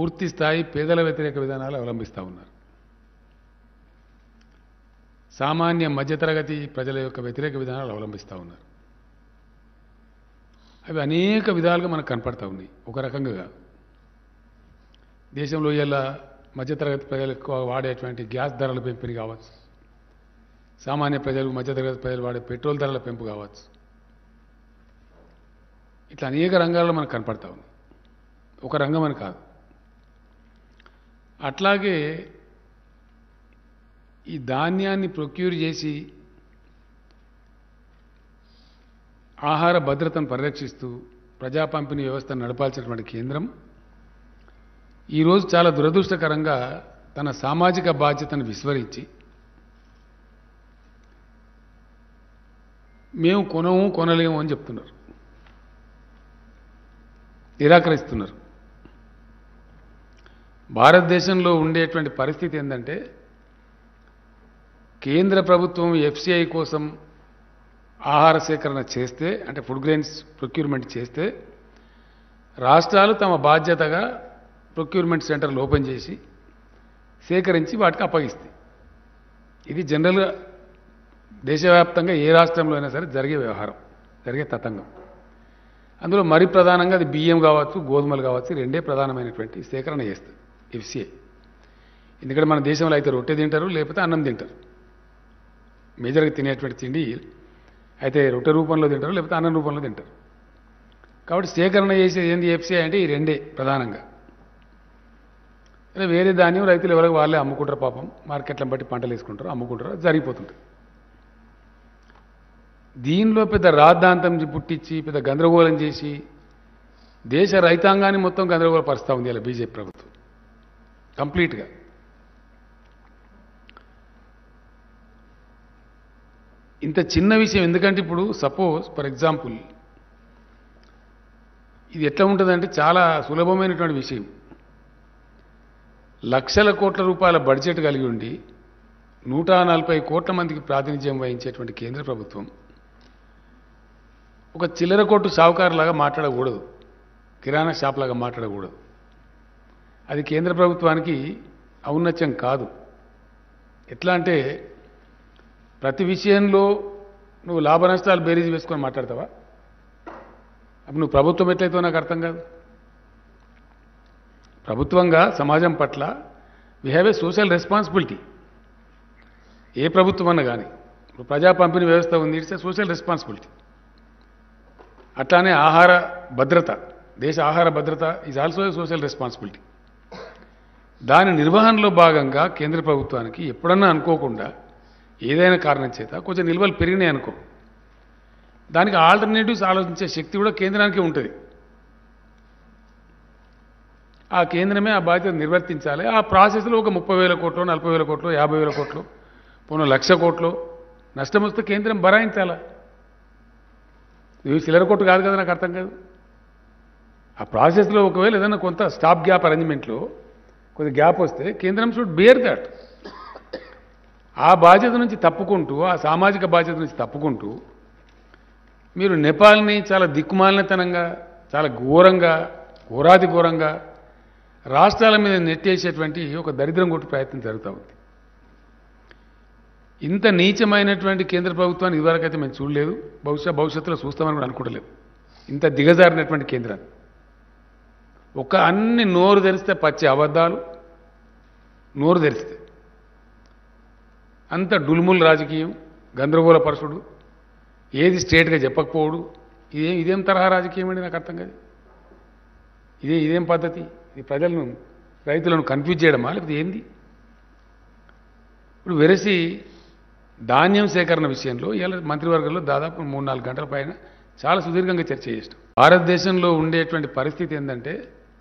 పూర్తి స్థాయి పేదల వ్యతిరేక విధానాలు అవలంబిస్తూ ఉన్నారు సామాన్య మధ్యతరగతి ప్రజల యొక్క వ్యతిరేక విధానాలు అవలంబిస్తూ ఉన్నారు అవి అనేక విధాలుగా మనకు కనపడతా ఉన్నాయి ఒక రకంగా కాదు దేశంలో ఇలా మధ్యతరగతి ప్రజలు ఎక్కువ వాడేటువంటి గ్యాస్ ధరల పెంపుని కావచ్చు సామాన్య ప్రజలు మధ్యతరగతి ప్రజలు వాడే పెట్రోల్ ధరల పెంపు కావచ్చు ఇట్లా అనేక రంగాల్లో మనకు కనపడతా ఉంది ఒక రంగం అని కాదు అట్లాగే ఈ ధాన్యాన్ని ప్రొక్యూర్ చేసి ఆహార భద్రతను పరిరక్షిస్తూ ప్రజా పంపిణీ వ్యవస్థను నడపాల్సినటువంటి కేంద్రం ఈరోజు చాలా దురదృష్టకరంగా తన సామాజిక బాధ్యతను విస్మరించి మేము కొనము కొనలేము అని చెప్తున్నారు నిరాకరిస్తున్నారు భారతదేశంలో ఉండేటువంటి పరిస్థితి ఏంటంటే కేంద్ర ప్రభుత్వం ఎఫ్సిఐ కోసం ఆహార సేకరణ చేస్తే అంటే ఫుడ్ గ్రెయిన్స్ ప్రొక్యూర్మెంట్ చేస్తే రాష్ట్రాలు తమ బాధ్యతగా ప్రొక్యూర్మెంట్ సెంటర్లు ఓపెన్ చేసి సేకరించి వాటికి అప్పగిస్తాయి ఇది జనరల్గా దేశవ్యాప్తంగా ఏ రాష్ట్రంలో అయినా సరే జరిగే వ్యవహారం జరిగే తతంగం అందులో మరి ప్రధానంగా అది బియ్యం కావచ్చు గోధుమలు కావచ్చు రెండే ప్రధానమైనటువంటి సేకరణ చేస్తుంది ఎఫ్సిఐ ఎందుకంటే మన దేశంలో అయితే రొట్టె తింటారు లేకపోతే అన్నం తింటారు మేజర్గా తినేటువంటి తిండి అయితే రొట్టె రూపంలో తింటారు లేకపోతే అన్నం రూపంలో తింటారు కాబట్టి సేకరణ చేసేది ఏంది ఎఫ్సిఐ అంటే ఈ రెండే ప్రధానంగా అదే వేరే ధాన్యం రైతులు ఎవరికి వాళ్ళే అమ్ముకుంటారు పాపం మార్కెట్లను బట్టి పంటలు వేసుకుంటారు అమ్ముకుంటారు అది జరిగిపోతుంటుంది దీనిలో పెద్ద రాద్ధాంతం పుట్టించి పెద్ద గందరగోళం చేసి దేశ రైతాంగాన్ని మొత్తం గందరగోళపరుస్తూ ఉంది ఇలా బీజేపీ ప్రభుత్వం కంప్లీట్గా ఇంత చిన్న విషయం ఎందుకంటే ఇప్పుడు సపోజ్ ఫర్ ఎగ్జాంపుల్ ఇది ఎట్లా ఉంటుందంటే చాలా సులభమైనటువంటి విషయం లక్షల కోట్ల రూపాయల బడ్జెట్ కలిగి ఉండి నూట నలభై కోట్ల మందికి ప్రాతినిధ్యం వహించేటువంటి కేంద్ర ప్రభుత్వం ఒక చిల్లర కొట్టు సావుకారులాగా మాట్లాడకూడదు కిరాణా షాప్ లాగా మాట్లాడకూడదు అది కేంద్ర ప్రభుత్వానికి ఔన్నత్యం కాదు ఎట్లా అంటే ప్రతి విషయంలో నువ్వు లాభ నష్టాలు బేరీజ్ వేసుకొని మాట్లాడతావా అప్పుడు నువ్వు ప్రభుత్వం ఎట్లయితే నాకు అర్థం కాదు ప్రభుత్వంగా సమాజం పట్ల we have a social responsibility ఏ ప్రభుత్వం అన్నా కానీ ఇప్పుడు ప్రజా పంపిణీ వ్యవస్థ ఉంది ఇట్స్ ఏ సోషల్ రెస్పాన్సిబిలిటీ అట్లానే ఆహార భద్రత దేశ ఆహార భద్రత is also a social responsibility దాని నిర్వహణలో భాగంగా కేంద్ర ప్రభుత్వానికి ఎప్పుడన్నా అనుకోకుండా ఏదైనా కారణం చేత కొంచెం నిల్వలు పెరిగినాయి అనుకో దానికి ఆల్టర్నేటివ్స్ ఆలోచించే శక్తి కూడా కేంద్రానికి ఉంటుంది ఆ కేంద్రమే ఆ బాధ్యత నిర్వర్తించాలి ఆ ప్రాసెస్లో ఒక ముప్పై వేల కోట్లు నలభై వేల కోట్లు యాభై వేల కోట్లు పోను లక్ష కోట్లు నష్టం వస్తే కేంద్రం భరాయించాలా ఇవి చిల్లర కొట్టు కాదు కదా నాకు అర్థం కాదు ఆ ప్రాసెస్లో ఒకవేళ ఏదైనా కొంత స్టాప్ గ్యాప్ అరేంజ్మెంట్లో కొద్ది గ్యాప్ వస్తే కేంద్రం షుడ్ బేర్ దట్ ఆ బాధ్యత నుంచి తప్పుకుంటూ ఆ సామాజిక బాధ్యత నుంచి తప్పుకుంటూ మీరు నేపాల్ని చాలా దిక్కుమాలినతనంగా చాలా ఘోరంగా ఘోరాతి ఘోరంగా రాష్ట్రాల మీద నెట్టేసేటువంటి ఒక దరిద్రం కొట్టు ప్రయత్నం జరుగుతూ ఉంది ఇంత నీచమైనటువంటి కేంద్ర ప్రభుత్వాన్ని ఇదివరకైతే మేము చూడలేదు బహుశా భవిష్యత్తులో చూస్తామని కూడా అనుకోవట్లేదు ఇంత దిగజారినటువంటి కేంద్రాన్ని ఒక అన్ని నోరు తెరిస్తే పచ్చి అబద్ధాలు నోరు తెరిస్తే అంత డుల్ముల్ రాజకీయం గందరగోళ పరచుడు ఏది స్ట్రేట్గా చెప్పకపోవడు ఇదేం ఇదేం తరహా రాజకీయం అండి నాకు అర్థం కాదు ఇదే ఇదేం పద్ధతి ఇది ప్రజలను రైతులను కన్ఫ్యూజ్ చేయడమా లేకపోతే ఏంది ఇప్పుడు వెరసి ధాన్యం సేకరణ విషయంలో ఇలా మంత్రివర్గంలో దాదాపు మూడు నాలుగు గంటల పైన చాలా సుదీర్ఘంగా చర్చ చేసినాం భారతదేశంలో ఉండేటువంటి పరిస్థితి ఏంటంటే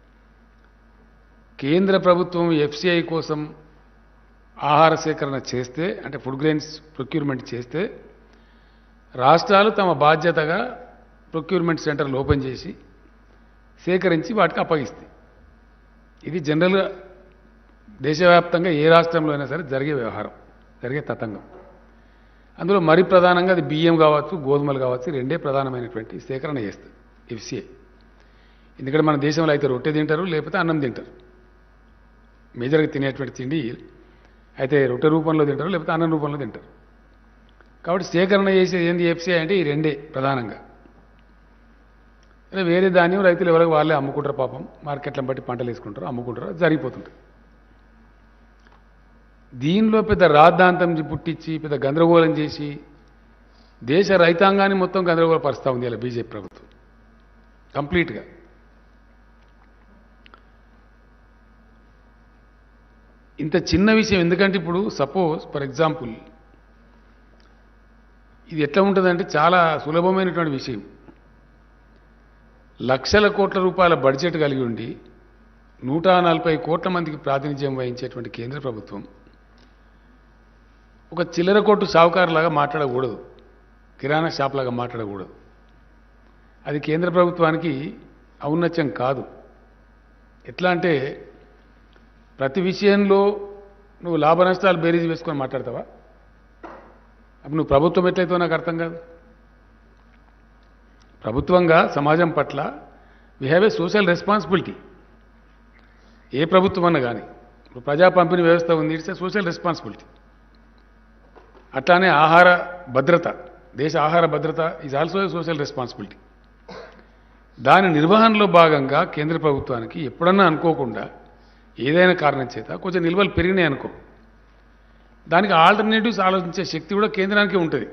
కేంద్ర ప్రభుత్వం ఎఫ్సిఐ కోసం ఆహార సేకరణ చేస్తే అంటే ఫుడ్ గ్రెయిన్స్ ప్రొక్యూర్మెంట్ చేస్తే రాష్ట్రాలు తమ బాధ్యతగా ప్రొక్యూర్మెంట్ సెంటర్లు ఓపెన్ చేసి సేకరించి వాటికి అప్పగిస్తాయి ఇది జనరల్గా దేశవ్యాప్తంగా ఏ రాష్ట్రంలో అయినా సరే జరిగే వ్యవహారం జరిగే తతంగం అందులో మరి ప్రధానంగా అది బియ్యం కావచ్చు గోధుమలు కావచ్చు రెండే ప్రధానమైనటువంటి సేకరణ చేస్తుంది ఎఫ్సిఐ ఎందుకంటే మన దేశంలో అయితే రొట్టె తింటారు లేకపోతే అన్నం తింటారు మేజర్గా తినేటువంటి తిండి అయితే రొట్టె రూపంలో తింటారు లేకపోతే అన్నం రూపంలో తింటారు కాబట్టి సేకరణ చేసేది ఏంది ఎఫ్సీఐ అంటే ఈ రెండే ప్రధానంగా అదే వేరే ధాన్యం రైతులు ఎవరికి వాళ్ళే అమ్ముకుంటారు పాపం మార్కెట్లను బట్టి పంటలు వేసుకుంటారు అమ్ముకుంటారు అది జరిగిపోతుంటుంది దీనిలో పెద్ద రాద్ధాంతం పుట్టించి పెద్ద గందరగోళం చేసి దేశ రైతాంగాన్ని మొత్తం గందరగోళపరుస్తూ ఉంది ఇలా బీజేపీ ప్రభుత్వం కంప్లీట్గా ఇంత చిన్న విషయం ఎందుకంటే ఇప్పుడు సపోజ్ ఫర్ ఎగ్జాంపుల్ ఇది ఎట్లా ఉంటుందంటే చాలా సులభమైనటువంటి విషయం లక్షల కోట్ల రూపాయల బడ్జెట్ కలిగి ఉండి నూట నలభై కోట్ల మందికి ప్రాతినిధ్యం వహించేటువంటి కేంద్ర ప్రభుత్వం ఒక చిల్లర కొట్టు షావుకారులాగా మాట్లాడకూడదు కిరాణా షాప్ లాగా మాట్లాడకూడదు అది కేంద్ర ప్రభుత్వానికి ఔన్నత్యం కాదు ఎట్లా అంటే ప్రతి విషయంలో నువ్వు లాభ నష్టాలు బేరీజ్ వేసుకొని మాట్లాడతావా అప్పుడు నువ్వు ప్రభుత్వం ఎట్లయితే నాకు అర్థం కాదు ప్రభుత్వంగా సమాజం పట్ల we have a social responsibility ఏ ప్రభుత్వం అన్నా కానీ ఇప్పుడు ప్రజా పంపిణీ వ్యవస్థ ఉంది ఇట్స్ ఏ సోషల్ రెస్పాన్సిబిలిటీ అట్లానే ఆహార భద్రత దేశ ఆహార భద్రత is also a social responsibility దాని నిర్వహణలో భాగంగా కేంద్ర ప్రభుత్వానికి ఎప్పుడన్నా అనుకోకుండా ఏదైనా కారణం చేత కొంచెం నిల్వలు పెరిగినాయి అనుకో దానికి ఆల్టర్నేటివ్స్ ఆలోచించే శక్తి కూడా కేంద్రానికి ఉంటుంది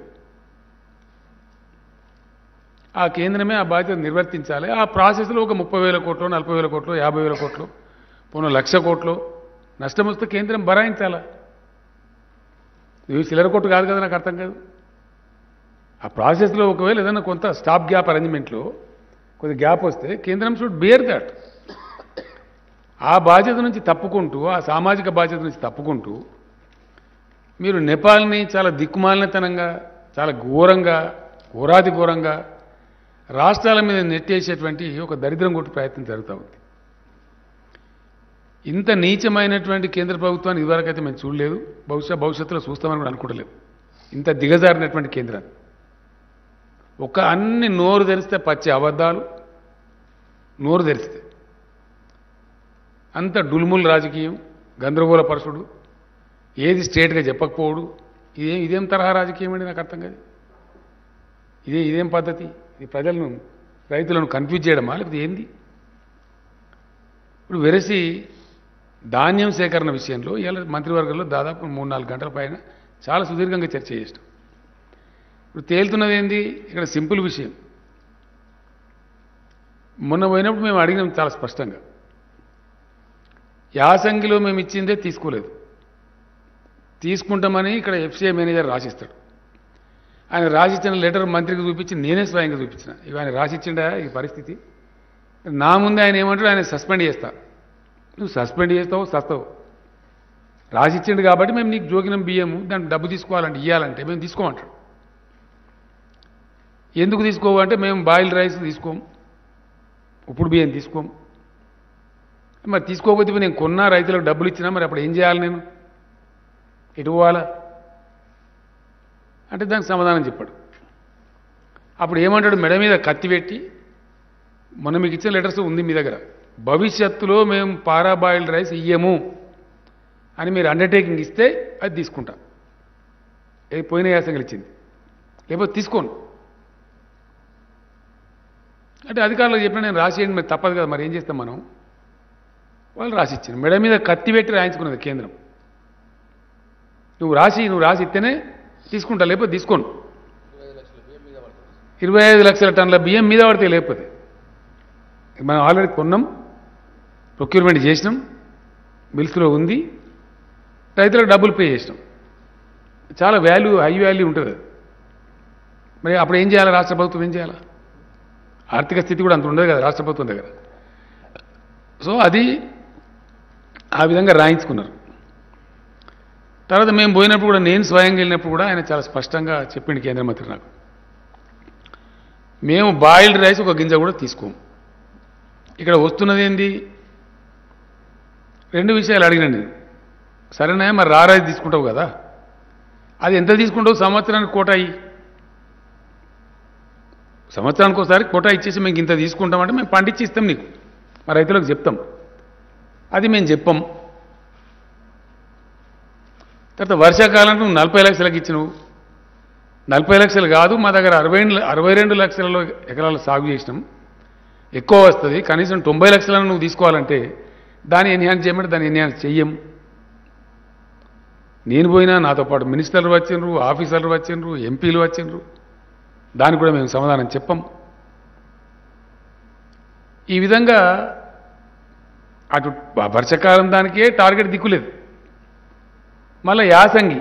ఆ కేంద్రమే ఆ బాధ్యత నిర్వర్తించాలి ఆ ప్రాసెస్లో ఒక ముప్పై వేల కోట్లు నలభై వేల కోట్లు యాభై వేల కోట్లు పోను లక్ష కోట్లు నష్టం వస్తే కేంద్రం భరాయించాలా ఇవి చిల్లర కొట్టు కాదు కదా నాకు అర్థం కాదు ఆ ప్రాసెస్లో ఒకవేళ ఏదైనా కొంత స్టాప్ గ్యాప్ అరేంజ్మెంట్లో కొద్ది గ్యాప్ వస్తే కేంద్రం షుడ్ బేర్ దట్ ఆ బాధ్యత నుంచి తప్పుకుంటూ ఆ సామాజిక బాధ్యత నుంచి తప్పుకుంటూ మీరు నేపాల్ని చాలా దిక్కుమాలినతనంగా చాలా ఘోరంగా ఘోరాది ఘోరంగా రాష్ట్రాల మీద నెట్టేసేటువంటి ఒక దరిద్రం కొట్టు ప్రయత్నం జరుగుతూ ఉంది ఇంత నీచమైనటువంటి కేంద్ర ప్రభుత్వాన్ని ఇదివరకైతే మేము చూడలేదు బహుశా భవిష్యత్తులో చూస్తామని కూడా అనుకోవట్లేదు ఇంత దిగజారినటువంటి కేంద్రాన్ని ఒక అన్ని నోరు తెరిస్తే పచ్చి అబద్ధాలు నోరు తెరిస్తే అంత డుల్ముల్ రాజకీయం గందరగోళ పరుషుడు ఏది స్ట్రేట్గా చెప్పకపోవడు ఇదేం ఇదేం తరహా రాజకీయం అండి నాకు అర్థం కాదు ఇదే ఇదేం పద్ధతి ఇది ప్రజలను రైతులను కన్ఫ్యూజ్ చేయడమా లేకపోతే ఏంది ఇప్పుడు వెరసి ధాన్యం సేకరణ విషయంలో ఇవాళ మంత్రివర్గంలో దాదాపు మూడు నాలుగు గంటల పైన చాలా సుదీర్ఘంగా చర్చ చేసినాం ఇప్పుడు తేలుతున్నది ఏంది ఇక్కడ సింపుల్ విషయం మొన్న పోయినప్పుడు మేము అడిగినాం చాలా స్పష్టంగా యాసంగిలో మేము ఇచ్చిందే తీసుకోలేదు తీసుకుంటామని ఇక్కడ ఎఫ్సీఐ మేనేజర్ రాసిస్తాడు ఆయన రాసిచ్చిన లెటర్ మంత్రికి చూపించి నేనే స్వయంగా చూపించిన ఇక ఆయన రాసిచ్చిండా ఈ పరిస్థితి నా ముందే ఆయన ఏమంటాడు ఆయన సస్పెండ్ చేస్తా నువ్వు సస్పెండ్ చేస్తావు సస్తావు రాసిచ్చిండు కాబట్టి మేము నీకు జోకినం బియ్యము దానికి డబ్బు తీసుకోవాలంటే ఇవ్వాలంటే మేము తీసుకోమంటాడు ఎందుకు తీసుకోవు అంటే మేము బాయిల్డ్ రైస్ తీసుకోము ఉప్పుడు బియ్యం తీసుకోము మరి తీసుకోకపోతే ఇప్పుడు నేను కొన్నా రైతులకు డబ్బులు ఇచ్చినా మరి అప్పుడు ఏం చేయాలి నేను ఎటు పోవాలా అంటే దానికి సమాధానం చెప్పాడు అప్పుడు ఏమంటాడు మెడ మీద కత్తి పెట్టి మొన్న మీకు ఇచ్చిన లెటర్స్ ఉంది మీ దగ్గర భవిష్యత్తులో మేము పారా బాయిల్డ్ రైస్ ఇయ్యము అని మీరు అండర్టేకింగ్ ఇస్తే అది తీసుకుంటా ఏ పోయిన యాసంగా ఇచ్చింది లేకపోతే తీసుకోను అంటే అధికారులకు చెప్పిన నేను రాసేయండి మరి తప్పదు కదా మరి ఏం చేస్తాం మనం వాళ్ళు రాసిచ్చింది మెడ మీద కత్తి పెట్టి రాయించుకున్నది కేంద్రం నువ్వు రాసి నువ్వు రాసి ఇస్తేనే తీసుకుంటా లేకపోతే తీసుకోను ఇరవై ఐదు లక్షల టన్నుల బియ్యం మీద పడితే లేకపోతే మనం ఆల్రెడీ కొన్నాం ప్రొక్యూర్మెంట్ చేసినాం మిల్స్లో ఉంది రైతులకు డబ్బులు పే చేసినాం చాలా వాల్యూ హై వాల్యూ ఉంటుంది అది. మరి అప్పుడు ఏం చేయాలి రాష్ట్ర ప్రభుత్వం ఏం చేయాలి ఆర్థిక స్థితి కూడా అంత ఉండదు కదా రాష్ట్ర ప్రభుత్వం దగ్గర సో అది ఆ విధంగా రాయించుకున్నారు తర్వాత మేము పోయినప్పుడు కూడా నేను స్వయంగా వెళ్ళినప్పుడు కూడా ఆయన చాలా స్పష్టంగా చెప్పిండు కేంద్ర మంత్రి నాకు మేము బాయిల్డ్ రైస్ ఒక గింజ కూడా తీసుకోము ఇక్కడ వస్తున్నది ఏంది రెండు విషయాలు అడిగినా నేను సరేనా మరి రా రైస్ తీసుకుంటావు కదా అది ఎంత తీసుకుంటావు సంవత్సరానికి కోటాయి సంవత్సరానికి ఒకసారి కోటా ఇచ్చేసి మేము ఇంత తీసుకుంటామంటే మేము పండించి ఇస్తాం నీకు మా రైతులకు చెప్తాం అది మేము చెప్పం తర్వాత వర్షాకాలం నువ్వు నలభై లక్షలకు ఇచ్చినవు నలభై లక్షలు కాదు మా దగ్గర అరవై అరవై రెండు లక్షలలో ఎకరాలు సాగు చేసినాం ఎక్కువ వస్తుంది కనీసం తొంభై లక్షలను నువ్వు తీసుకోవాలంటే దాన్ని ఎన్హాన్స్ చేయమంటే దాన్ని ఎన్హాన్స్ చెయ్యం నేను పోయినా నాతో పాటు మినిస్టర్లు వచ్చిండ్రు ఆఫీసర్లు వచ్చిండ్రు ఎంపీలు వచ్చిండ్రు దానికి కూడా మేము సమాధానం చెప్పం ఈ విధంగా అటు వర్షకాలం దానికే టార్గెట్ దిక్కులేదు మళ్ళీ యాసంగి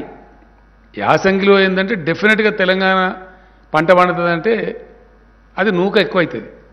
యాసంగిలో ఏంటంటే డెఫినెట్గా తెలంగాణ పంట పండుతుందంటే అది నూక ఎక్కువ అవుతుంది